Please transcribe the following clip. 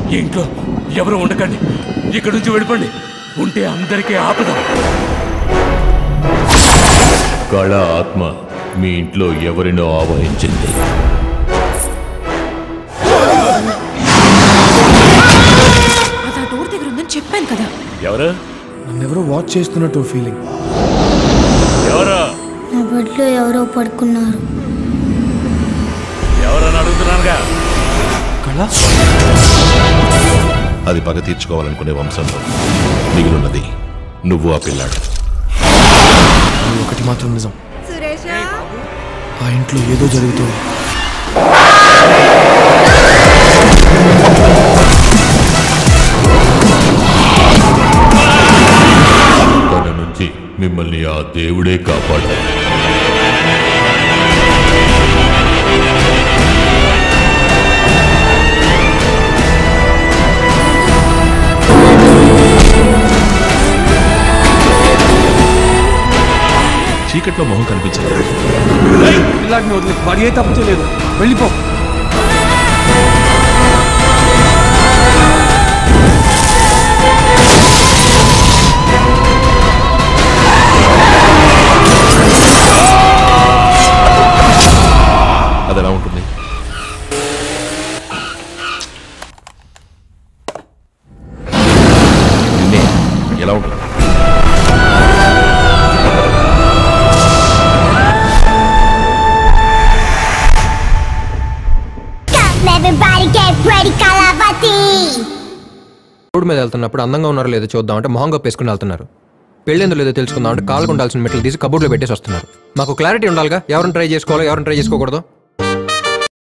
ఈ ఇంట్లో ఎవరు ఉండకండి ఇక్కడి నుంచి వెళ్ళిపోండి ఉంటే అందరికీ ఆపద కళ ఆత్మ మీ ఇంట్లో ఎవరినో ఆవహించింది అది ఆ డోర్ దగ్గర ఉందని చెప్పాను కదా ఎవరు నన్నెవరో వాచ్ చేస్తున్నట్టు ఫీలింగ్ ఎవరు నా బెడ్లో ఎవరో పడుకున్నారు ఎవరని అడుగుతున్నానుగా కళ అది పగ తీర్చుకోవాలనుకునే వంశంలో మిగిలినది నువ్వు ఆ పిల్లాడు అది ఒకటి మాత్రం నిజం ఆ ఇంట్లో ఏదో జరుగుతుంది తన నుంచి మిమ్మల్ని ఆ దేవుడే కాపాడాడు చీకట్లో మొహం కనిపించదు ఇలాంటి వదిలే వాడి ఏ తప్పు చేయలేదు వెళ్ళిపో అది ఎలా ఉంటుంది నిన్నే ఎలా ఉంటుంది Everybody get ready, Kalavati! Road మీద వెళ్తున్నప్పుడు అందంగా ఉన్నారో లేదో చూద్దాం అంటే మొహం కప్పేసుకుని వెళ్తున్నారు పెళ్ళేందో లేదో తెలుసుకుందాం అంటే కాళ్ళకు ఉండాల్సిన మెట్లు తీసి కబోర్డ్లో పెట్టేసి వస్తున్నారు మాకు క్లారిటీ ఉండాలిగా ఎవరిని ట్రై చేసుకోవాలో ఎవరిని ట్రై చేసుకోకూడదు